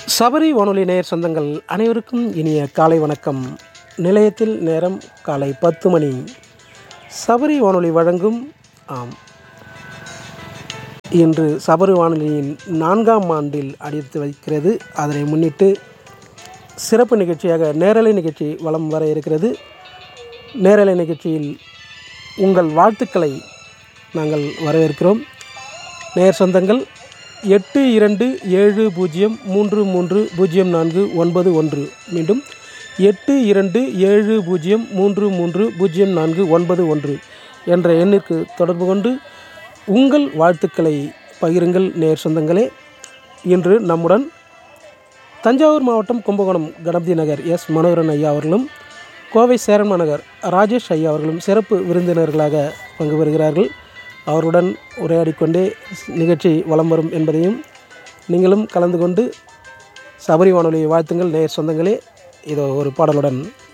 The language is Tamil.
சபரி வானொலி நேயர் சொந்தங்கள் அனைவருக்கும் இனிய காலை வணக்கம் நிலையத்தில் நேரம் காலை பத்து மணி சபரி வானொலி வழங்கும் ஆம் இன்று சபரி வானொலியின் நான்காம் ஆண்டில் அடித்து வைக்கிறது அதனை முன்னிட்டு சிறப்பு நிகழ்ச்சியாக நேரலை நிகழ்ச்சி வலம் வர இருக்கிறது நேரலை நிகழ்ச்சியில் உங்கள் வாழ்த்துக்களை நாங்கள் வரவேற்கிறோம் நேர் சொந்தங்கள் எட்டு இரண்டு ஏழு பூஜ்ஜியம் மூன்று மூன்று பூஜ்ஜியம் நான்கு ஒன்பது ஒன்று மீண்டும் எட்டு இரண்டு ஏழு பூஜ்ஜியம் மூன்று மூன்று பூஜ்ஜியம் நான்கு ஒன்பது ஒன்று என்ற எண்ணிற்கு தொடர்பு கொண்டு உங்கள் வாழ்த்துக்களை பகிருங்கள் நேர் சொந்தங்களே இன்று நம்முடன் தஞ்சாவூர் மாவட்டம் கும்பகோணம் கணபதி நகர் எஸ் மனோகரன் ஐயா அவர்களும் கோவை சேரன்மா நகர் ராஜேஷ் ஐயா அவர்களும் சிறப்பு விருந்தினர்களாக பங்கு பெறுகிறார்கள் அவருடன் உரையாடிக்கொண்டே நிகழ்ச்சி வலம் வரும் என்பதையும் நீங்களும் கலந்து கொண்டு சபரி வானொலியை வாழ்த்துங்கள் நேர் சொந்தங்களே இதோ ஒரு பாடலுடன்